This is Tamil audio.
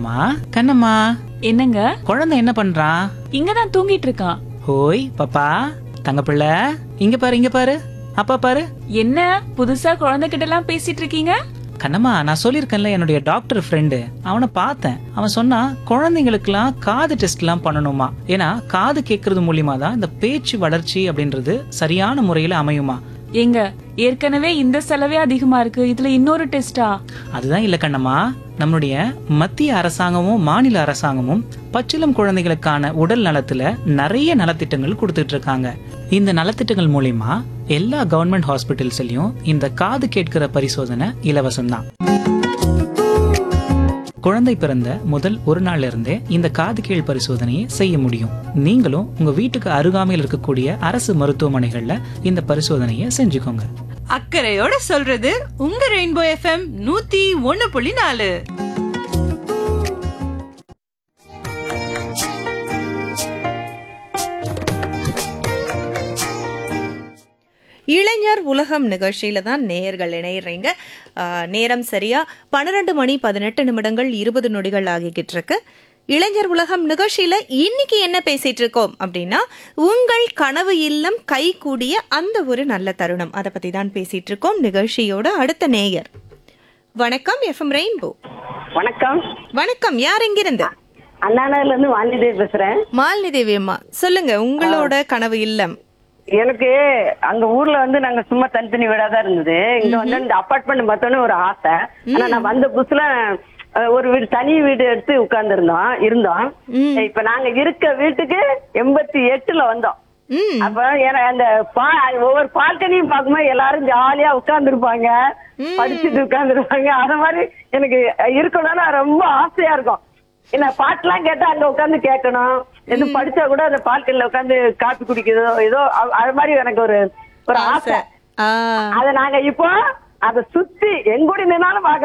கண்ணம்மா கண்ணம்மா என்னங்க குழந்தை என்ன பண்றான் இங்கதான் தூங்கிட்டு இருக்கான் ஹோய் பாப்பா தங்கப்பிள்ளை இங்க பாரு இங்க பாரு அப்பா பாரு என்ன புதுசா குழந்தைகிட்ட எல்லாம் பேசிட்டு இருக்கீங்க கண்ணம்மா நான் சொல்லியிருக்கேன்ல என்னுடைய டாக்டர் ஃப்ரெண்டு அவனை பார்த்தேன் அவன் சொன்னா குழந்தைங்களுக்குலாம் காது டெஸ்ட்லாம் பண்ணணுமா ஏன்னா காது கேட்கறது மூலியமா தான் இந்த பேச்சு வளர்ச்சி அப்படின்றது சரியான முறையில அமையுமா ஏங்க ஏற்கனவே இந்த செலவே அதிகமா இருக்கு இதுல இன்னொரு டெஸ்டா அதுதான் இல்ல கண்ணம்மா நம்மளுடைய மத்திய அரசாங்கமும் மாநில அரசாங்கமும் பச்சிளம் குழந்தைகளுக்கான உடல் நலத்துல நிறைய நலத்திட்டங்கள் கொடுத்துட்டு இருக்காங்க இந்த நலத்திட்டங்கள் மூலியமா எல்லா கவர்மெண்ட் ஹாஸ்பிட்டல்ஸ்லயும் இந்த காது கேட்கிற பரிசோதனை இலவசம்தான் குழந்தை பிறந்த முதல் ஒரு நாள்ல இருந்தே இந்த காது கீழ் பரிசோதனையை செய்ய முடியும் நீங்களும் உங்க வீட்டுக்கு அருகாமையில் இருக்கக்கூடிய அரசு மருத்துவமனைகள்ல இந்த பரிசோதனையை செஞ்சுக்கோங்க அக்கறையோட சொல்றது உங்க ரெயின்போ எஃப்எம் நூத்தி ஒன்னு புள்ளி நாலு இளைஞர் உலகம் நிகழ்ச்சியில தான் நேயர்கள் இணையறீங்க ஆஹ், நேரம் சரியா பன்னிரெண்டு மணி பதினெட்டு நிமிடங்கள் இருபது நொடிகள் ஆகிக்கிட்டு இருக்கு இளைஞர் உலகம் நிகழ்ச்சியில இன்னைக்கு என்ன பேசிட்டு இருக்கோம் அப்படின்னா உங்கள் கனவு இல்லம் கை கூடிய அந்த ஒரு நல்ல தருணம் அதை பத்தி தான் பேசிட்டு இருக்கோம் நிகழ்ச்சியோட அடுத்த நேயர் வணக்கம் எஃப்எம் ரெயின்போ வணக்கம் வணக்கம் யார் எங்கிருந்து அண்ணாநகர்ல இருந்து வாணிதேவி பேசுறேன் மாலினி தேவி அம்மா சொல்லுங்க உங்களோட கனவு இல்லம் எனக்கு அங்க ஊர்ல வந்து நாங்க சும்மா தனித்தனி வீடா தான் இருந்தது இங்க வந்து இந்த அபார்ட்மெண்ட் பார்த்தோன்னே ஒரு ஆசை ஆனா நான் வந்த புதுசுல அஹ், ஒரு வீடு தனி வீடு எடுத்து உட்கார்ந்து இருந்தோம் இருந்தோம் இப்ப நாங்க இருக்க வீட்டுக்கு எண்பத்தி எட்டுல வந்தோம் ம் அப்ப ஏன்னா அந்த பா- ஒவ்வொரு பால்கனியும் பார்க்கும்போது எல்லாரும் ஜாலியா உட்கார்ந்து இருப்பாங்க படிச்சுட்டு உட்கார்ந்து இருப்பாங்க அத மாதிரி எனக்கு இருக்கணும்னு ரொம்ப ஆசையா இருக்கும் என்ன பாட்டுலாம் கேட்டா அங்க உட்கார்ந்து கேட்கணும் எது படிச்சா கூட அந்த பால்கனில உட்கார்ந்து காப்பி குடிக்கிறதோ ஏதோ அ- அது மாதிரி எனக்கு ஒரு ஒரு ஆசை ஆ அத நாங்க இப்போ அத சுத்தி எங்கூடி நின்னாலும் பாக்க